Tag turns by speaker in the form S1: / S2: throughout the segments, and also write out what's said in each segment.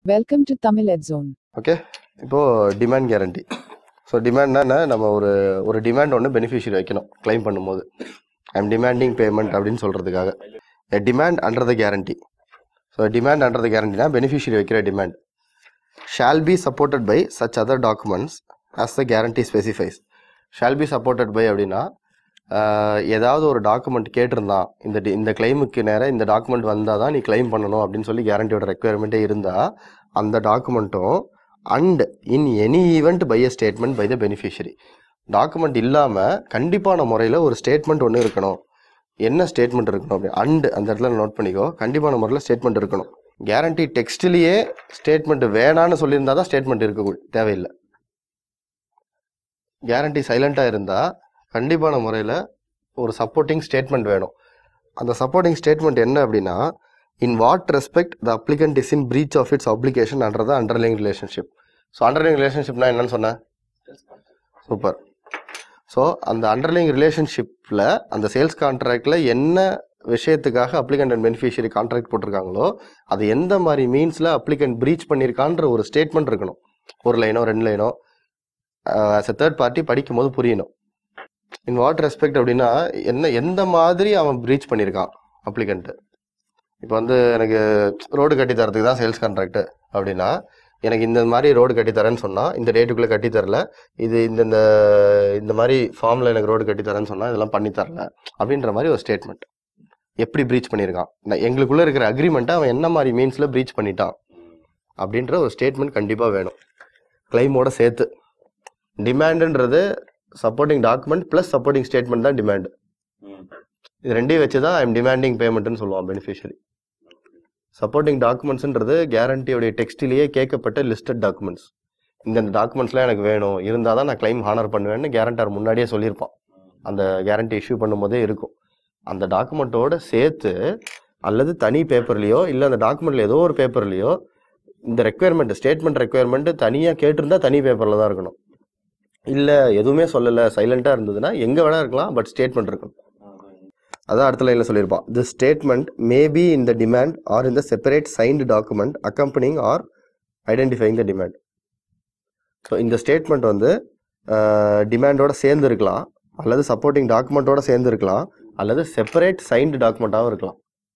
S1: Welcome to Tamil Ed Zone.
S2: Okay இப்போது demand guarantee so டிமாண்ட்னா என்ன நம்ம ஒரு ஒரு டிமாண்ட் ஒன்று பெனிஃபிஷியரி வைக்கணும் க்ளைம் பண்ணும்போது ஐம் டிமாண்டிங் பேமெண்ட் அப்படின்னு சொல்கிறதுக்காக a demand under the guarantee so demand under the கேரண்டினா பெனிஃபிஷியரி வைக்கிற demand shall be supported by such other documents as the guarantee specifies shall be supported by அப்படின்னா ஆஹ், ஏதாவது ஒரு டாக்குமெண்ட் கேட்டிருந்தான் இந்த di- இந்த கிளைமுக்கு நேரம் இந்த டாக்குமெண்ட் வந்தால் தான் நீ கிளைம் பண்ணணும் அப்படின்னு சொல்லி கேரண்டியோட ரெக்குயர்மெண்ட்டே இருந்தால் அந்த டாக்குமெண்ட்டும் and in any event by a statement by the beneficiary document இல்லாமல் கண்டிப்பான முறையில் ஒரு ஸ்டேட்மெண்ட் ஒன்று இருக்கணும் என்ன ஸ்டேட்மெண்ட் இருக்கணும் அப்படி அண்ட் அந்த இடத்துல நோட் பண்ணிக்கோ கண்டிப்பான முறையில் ஸ்டேட்மெண்ட் இருக்கணும் கேரண்டி டெக்ஸ்ட்லேயே ஸ்டேட்மெண்ட் வேணான்னு சொல்லியிருந்தா தான் ஸ்டேட்மெண்ட் இருக்க தேவையில்லை கேரண்டி சைலண்ட்டாக இருந்தால் கண்டிப்பான முறையில் ஒரு சப்போர்ட்டிங் ஸ்டேட்மெண்ட் வேணும் அந்த சப்போர்ட்டிங் ஸ்டேட்மெண்ட் என்ன அப்படின்னா in what respect the applicant is in breach of its application under the underlying relationship so underlying ரிலேஷன்ஷிப்னா என்னன்னு சொன்னேன் சூப்பர் ஸோ அந்த அண்டர்லைங் ரிலேஷன்ஷிப்பில் அந்த சேல்ஸ் கான்ட்ராக்டில் என்ன விஷயத்துக்காக அப்ளிகண்ட் அண்ட் பெனிஃபிஷியரி கான்ட்ராக்ட் போட்டிருக்காங்களோ அது எந்த மாதிரி மீன்ஸில் அப்ளிகண்ட் ப்ரீச் பண்ணியிருக்கான்ற ஒரு ஸ்டேட்மெண்ட் இருக்கணும் ஒரு லைனோ ரெண்டு லைனோ ஆஸ் எ தேர்ட் பார்ட்டி படிக்கும் போது புரியணும் இன் வாட் ரெஸ்பெக்ட் அப்படின்னா என்ன எந்த மாதிரி அவன் ப்ரீச் பண்ணியிருக்கான் அப்ளிகண்ட்டு இப்போ வந்து எனக்கு ரோடு கட்டி தரதுக்கு தான் சேல்ஸ் கான்ட்ராக்ட் அப்படின்னா எனக்கு இந்த மாதிரி ரோடு கட்டி தரேன்னு சொன்னால் இந்த டேட்டுக்குள்ளே கட்டி தரல இது இந்த இந்த இந்த மாதிரி ஃபார்மில் எனக்கு ரோடு கட்டி தரேன்னு சொன்னால் இதெல்லாம் பண்ணி தரல அப்படின்ற மாதிரி ஒரு ஸ்டேட்மெண்ட் எப்படி ப்ரீச் பண்ணியிருக்கான் நான் எங்களுக்குள்ளே இருக்கிற அக்ரிமெண்ட்டை அவன் என்ன மாதிரி மீன்ஸில் ப்ரீச் பண்ணிட்டான் அப்படின்ற ஒரு ஸ்டேட்மெண்ட் கண்டிப்பாக வேணும் கிளைமோட சேர்த்து டிமாண்டுன்றது supporting document plus supporting statement தான் டிமாண்ட் இது ரெண்டையும் வச்சு தான் ஐம் டிமாண்டிங் பேமெண்ட்னு சொல்லுவான் பெனிஃபிஷியரி சப்போர்ட்டிங் டாக்குமெண்ட்ஸ்ன்றது கேரண்டியோடைய டெக்ஸ்டிலேயே கேட்கப்பட்ட லிஸ்டட் டாக்குமெண்ட்ஸ் இந்தந்த டாக்குமெண்ட்ஸ்லாம் எனக்கு வேணும் இருந்தால் தான் நான் கிளைம் ஹானர் பண்ணுவேன்னு கேரண்டர் முன்னாடியே சொல்லியிருப்பான் அந்த கேரண்டி இஷ்யூ பண்ணும்போதே இருக்கும் அந்த டாக்குமெண்ட்டோட சேர்த்து அல்லது தனி பேப்பர்லேயோ இல்லை அந்த டாக்குமெண்ட்டில் ஏதோ ஒரு பேப்பர்லேயோ இந்த ரெக்குயர்மெண்ட் ஸ்டேட்மெண்ட் ரெக்குயர்மெண்ட் தனியாக கேட்டிருந்தா தனி பேப்பரில் தான் இருக்கணும் இல்லை எதுவுமே சொல்லலை சைலண்ட்டாக இருந்ததுன்னா எங்கே வேணா இருக்கலாம் பட் ஸ்டேட்மெண்ட் இருக்கணும் அதான் அடுத்த லைனில் சொல்லியிருப்பான் the statement may be in the demand or in the separate signed document accompanying or identifying the demand so இந்த ஸ்டேட்மெண்ட் வந்து டிமாண்டோட சேர்ந்து இருக்கலாம் அல்லது சப்போர்ட்டிங் டாக்குமெண்ட்டோட சேர்ந்து இருக்கலாம் அல்லது செப்பரேட் சைன்டு டாக்குமெண்ட்டாகவும் இருக்கலாம்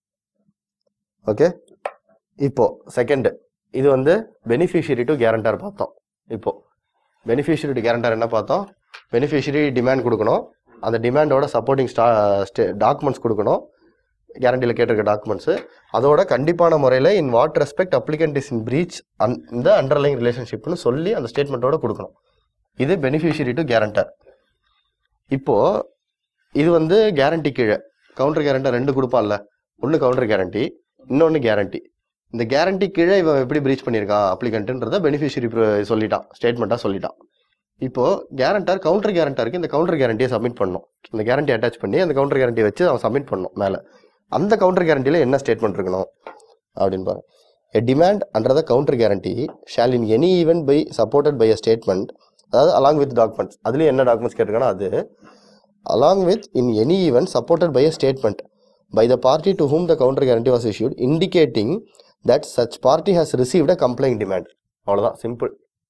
S2: ஓகே இப்போ செகண்ட் இது வந்து பெனிஃபிஷியரி டு கேரண்டர் பார்த்தோம் இப்போ பெனிஃபிஷியரி டு கேரண்டர் என்ன பார்த்தோம் பெனிஃபிஷியரி டிமாண்ட் கொடுக்கணும் அந்த டிமாண்டோட சப்போர்ட்டிங் ஸ்டா ஸ்டே டாக்குமெண்ட்ஸ் கொடுக்கணும் கேரண்டியில் கேட்டிருக்க டாக்குமெண்ட்ஸு அதோட கண்டிப்பான முறையில் in what respect applicant is in breach அன் இந்த அண்டர்லைங் ரிலேஷன்ஷிப்னு சொல்லி அந்த ஸ்டேட்மெண்ட்டோட கொடுக்கணும் இது பெனிஃபிஷியரி டு கேரண்டர் இப்போது இது வந்து கேரண்டி கீழே கவுண்டர் கேரண்டர் ரெண்டு கொடுப்பான்ல ஒன்று கவுண்டர் கேரண்டி இன்னொன்று கேரண்டி இந்த கேரண்டி கீழே இவன் எப்படி பிரீச் பண்ணியிருக்கான் அப்ளிகண்ட்டுன்றத பெனிஃபிஷியரி சொல்லிட்டான் ஸ்டேட்மெண்ட்டாக சொல்லிட்டான் இப்போ கேரண்டர் கவுண்டர் கேரண்டருக்கு இந்த கவுண்டர் கேரண்டியை சப்மிட் பண்ணணும் இந்த கேரண்டி அட்டாச் பண்ணி அந்த கவுண்டர் கேரண்டியை வச்சு அவன் சப்மிட் பண்ணணும் மேலே அந்த கவுண்டர் கேரண்டியில் என்ன ஸ்டேட்மெண்ட் இருக்கணும் அப்படின்னு பாரு a demand under the counter guarantee shall in any event by supported by a statement அதாவது அலாங் வித் டாக்குமெண்ட்ஸ் அதுலேயும் என்ன டாக்குமெண்ட்ஸ் கேட்டிருக்கானோ அது along with in any event supported by a statement by the party to whom the counter guarantee was issued indicating that such party has received a complying demand அவ்வளோதான் simple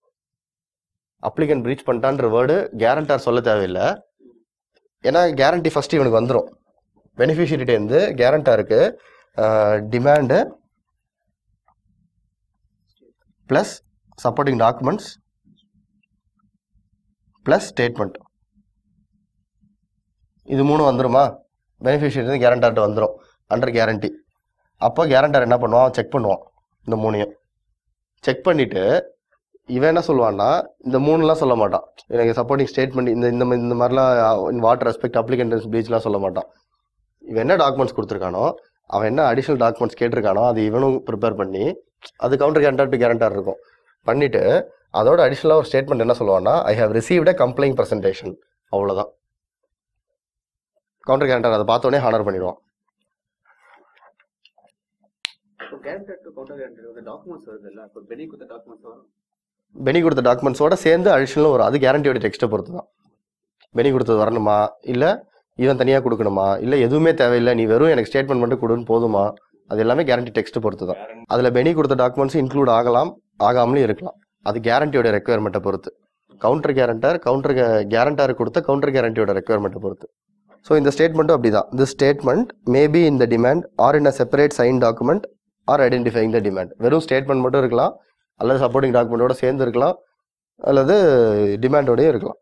S2: applicant breach பண்ணிட்டான்ற word guarantor சொல்ல தேவையில்லை ஏன்னா guarantee first இவனுக்கு வந்துடும் பெனிஃபிஷியரிட்டேருந்து கேரண்டாருக்கு demand plus supporting documents plus statement இது மூணு வந்துருமா பெனிஃபிஷியரி கேரண்டார்ட்ட வந்துடும் அண்டர் கேரண்டி அப்போ கேரண்டர் என்ன பண்ணுவான் செக் பண்ணுவான் இந்த மூணையும் செக் பண்ணிவிட்டு இவன் என்ன சொல்லுவான்னா இந்த மூணுலாம் சொல்ல மாட்டான் எனக்கு சப்போர்ட்டிங் ஸ்டேட்மெண்ட் இந்த இந்த மா- இந்த மாதிரிலாம் வாட்டர் ரெஸ்பெக்ட் அப்ளிகன்ஸ் ப்ளீச்லாம் சொல்ல மாட்டான் இவன் என்ன டாக்குமெண்ட்ஸ் கொடுத்துருக்கானோ அவன் என்ன அடிஷ்னல் டாக்குமெண்ட்ஸ் கேட்டிருக்கானோ அது இவனும் ப்ரிப்பேர் பண்ணி அது கவுண்டர் கேரண்டர் டு கேரண்டர் இருக்கும் பண்ணிவிட்டு அதோட அடிஷ்னலாக ஒரு ஸ்டேட்மெண்ட் என்ன சொல்லுவான்னா I have received a complying presentation அவ்வளோதான் கவுண்டர் கேரண்டர் அதை பார்த்தோன்னே ஹானர் பண்ணிடுவான்
S3: இப்போ கேரண்டர் டு கவுண்டர் கேரண்டர் வந்து டாக்குமெண்ட்ஸ் வருது இல்லை இப்போ பெனி கொடுத்த டாக்குமெண்ட்ஸ் வரும்
S2: பெனி கொடுத்த டாக்குமெண்ட்ஸோட சேர்ந்து அடிஷ்னலும் வரும் அது கேரண்டியோட டெக்ஸ்ட்டை பொறுத்து தான் பெனி கொடுத்தது வரணுமா இல்லை இவன் தனியாக கொடுக்கணுமா இல்லை எதுவுமே தேவையில்லை நீ வெறும் எனக்கு ஸ்டேட்மெண்ட் மட்டும் கொடுன்னு போதுமா அது எல்லாமே கேரண்டி டெக்ஸ்ட் பொறுத்து தான் அதில் பெனி கொடுத்த டாக்குமெண்ட்ஸ் இன்க்ளூட் ஆகலாம் ஆகாமலும் இருக்கலாம் அது கேரண்டியோட ரெக்குயர்மெண்ட்டை பொறுத்து கவுண்டர் கேரண்டர் கவுண்டர் கேரண்டார் கொடுத்த கவுண்டர் கேரண்டியோட ரெக்குயர்மெண்ட்டை பொறுத்து ஸோ இந்த ஸ்டேட்மெண்ட்டும் அப்படி தான் this statement maybe in the demand or in a separate sign document or identifying the demand வெறும் ஸ்டேட்மெண்ட் மட்டும் இருக்கலாம் அல்லது சப்போர்ட்டிங் டாக்குமெண்ட்டோட சேர்ந்து இருக்கலாம் அல்லது டிமாண்டோடய இருக்கலாம்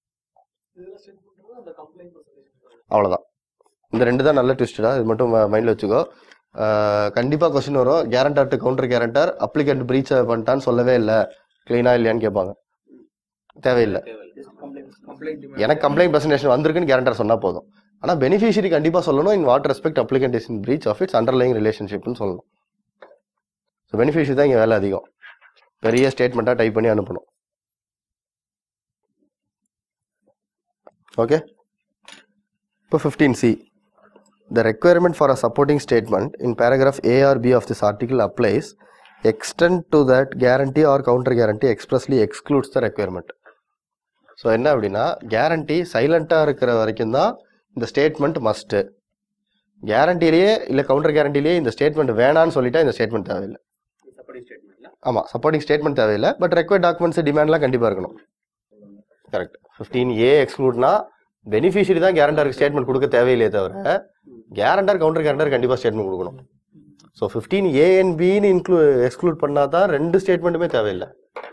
S2: அவ்வளோதான் இந்த ரெண்டு தான் நல்ல ட்விஸ்டடா இது மட்டும் மைண்டில் வச்சுக்கோ கண்டிப்பாக கொஸ்டின் வரும் guarantor to counter guarantor applicant breach பண்ணிட்டான்னு சொல்லவே இல்லை க்ளீனாக இல்லையான்னு கேட்பாங்க தேவையில்லை எனக்கு கம்ப்ளைண்ட் பிரசன்டேஷன் வந்திருக்குன்னு கேரண்டர் சொன்னால் போதும் ஆனால் பெனிஃபிஷியரி கண்டிப்பாக சொல்லணும் in what respect applicant is in breach of its underlying ரிலேஷன்ஷிப்னு சொல்லணும் ஸோ பெனிஃபிஷியரி தான் இங்கே வேலை அதிகம் பெரிய ஸ்டேட்மெண்ட்டாக டைப் பண்ணி அனுப்பணும் ஓகே இப்போ fifteen C The requirement for a supporting statement in paragraph A or B of this article applies extend to that guarantee or counter guarantee expressly excludes the requirement. So என்ன அப்படின்னா guarantee சைலண்ட்டாக இருக்கிற வரைக்கும் தான் இந்த statement must கேரண்டிலேயே இல்லை counter கேரண்டிலேயே இந்த statement வேணான்னு சொல்லிட்டா இந்த ஸ்டேட்மெண்ட் தேவையில்லை
S3: சப்போர்ட்டிங் ஸ்டேட்மெண்ட்ல
S2: ஆமாம் சப்போர்ட்டிங் ஸ்டேட்மெண்ட் தேவையில்லை பட் ரெக்வயர்ட் டாக்குமெண்ட்ஸ் டிமாண்ட்லாம் கண்டிப்பாக இருக்கணும் கரெக்ட் ஃபிஃப்டீன் ஏ எக்ஸ்க்ளூட்னா பெனிஃபிஷரி தான் கேரண்டருக்கு ஸ்டேட்மெண்ட் கொடுக்க தேவையில்லையே தவிர கேரண்டர் கவுண்டர் கேரண்டர் கண்டிப்பாக ஸ்டேட்மெண்ட் கொடுக்கணும் ஸோ ஃபிஃப்டீன் ஏ அண்ட் பின்னு இன்க்ளூ எக்ஸ்க்ளூட் பண்ணால் தான் ரெண்டு ஸ்டேட்மெண்ட்டுமே தேவையில்லை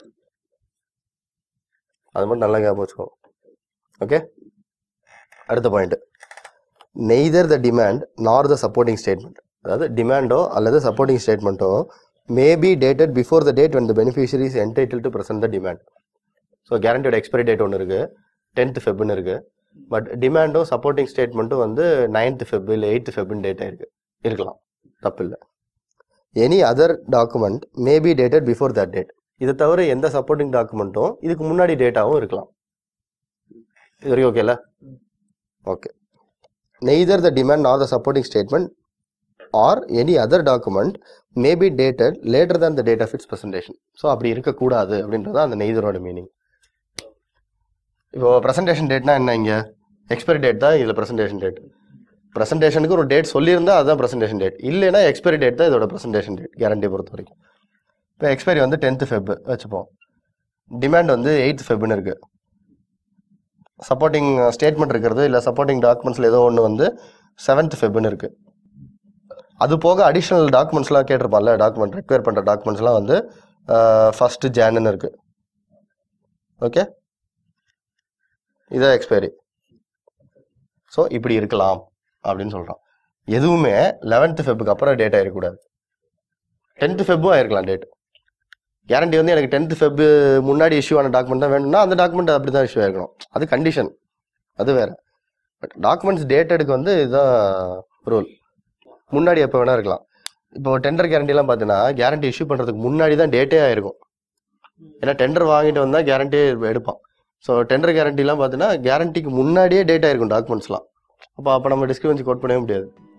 S2: அது மட்டும் நல்லா ஞாபகம் வச்சுக்கோ ஓகே அடுத்த பாயிண்ட் நெய்தர் த டிமாண்ட் நார் த சப்போர்ட்டிங் ஸ்டேட்மெண்ட் அதாவது டிமாண்டோ அல்லது சப்போர்ட்டிங் ஸ்டேட்மெண்ட்டோ may be dated before the date when the beneficiary is entitled to present the demand so கேரண்டியோட எக்ஸ்பைரி டேட் ஒன்று இருக்குது டென்த் ஃபெப்னு இருக்குது பட் டிமாண்டும் சப்போர்ட்டிங் ஸ்டேட்மெண்ட்டும் வந்து நைன்த் ஃபெப் இல்லை எயித்து ஃபெப்னு டேட் ஆயிருக்கு இருக்கலாம் தப்பு இல்லை any other document may be dated before that date இதை தவிர எந்த சப்போர்ட்டிங் டாக்குமெண்ட்டும் இதுக்கு முன்னாடி டேட்டாவும் இருக்கலாம் இது வரைக்கும் ஓகேல okay neither the demand or the supporting statement or any other document may be dated later than the date of its presentation so அப்படி இருக்கக்கூடாது அப்படின்றது அந்த நெய்தரோட மீனிங் இப்போ ப்ரெசன்டேஷன் டேட்னா என்ன இங்கே எக்ஸ்பைரி டேட் தான் இதில் ப்ரெசன்டேஷன் டேட் ப்ரெசன்டேஷனுக்கு ஒரு டேட் சொல்லியிருந்தா அதுதான் ப்ரெசன்டேஷன் டேட் இல்லைன்னா எக்ஸ்பைரி டேட் தான் இதோட ப்ரெசன்டேஷன் டேட் கேரண்டி பொறுத்த வரைக்கும் இப்போ எக்ஸ்பைரி வந்து டென்த்து ஃபெப் வச்சுப்போம் டிமாண்ட் வந்து எயித் ஃபெப்னு இருக்குது சப்போர்ட்டிங் ஸ்டேட்மெண்ட் இருக்கிறது இல்லை சப்போர்ட்டிங் டாக்குமெண்ட்ஸில் ஏதோ ஒன்று வந்து செவன்த் ஃபெப்னு இருக்குது அது போக அடிஷ்னல் டாக்குமெண்ட்ஸ்லாம் கேட்டிருப்பான்ல டாக்குமெண்ட் ரெக்வயர் பண்ணுற டாக்குமெண்ட்ஸ்லாம் வந்து ஃபஸ்ட்டு ஜான்னு இருக்குது ஓகே இதான் எக்ஸ்பைரி ஸோ இப்படி இருக்கலாம் அப்படின்னு சொல்கிறோம் எதுவுமே லெவன்த்து ஃபெப்புக்கு அப்புறம் டேட் ஆகிடக்கூடாது டென்த்து ஃபெப்பும் ஆயிருக்கலாம் டேட் கேரண்டி வந்து எனக்கு டென்த்து ஃபெப்பு முன்னாடி இஷ்யூ ஆன டாக்குமெண்ட் தான் வேணும்னா அந்த டாக்குமெண்ட் அப்படி தான் இஷ்யூ ஆயிருக்கணும் அது கண்டிஷன் அது வேறு பட் டாக்குமெண்ட்ஸ் டேட்டடுக்கு வந்து இதுதான் ரூல் முன்னாடி எப்போ வேணா இருக்கலாம் இப்போ டெண்டர் கேரண்டிலாம் பார்த்தீங்கன்னா கேரண்டி இஷ்யூ பண்ணுறதுக்கு முன்னாடி தான் டேட்டே ஆயிருக்கும் ஏன்னா டெண்டர் வாங்கிட்டு வந்தால் கேரண்டி எடுப்பான் ஸோ டெண்டர் கேரண்டிலாம் பார்த்தீங்கன்னா கேரண்டிக்கு முன்னாடியே டேட் ஆயிருக்கும் டாக்குமெண்ட்ஸ்லாம் அப்போ அப்போ நம்ம டிஸ்கிரிவன்சி கோட் பண்ணவே முடியாது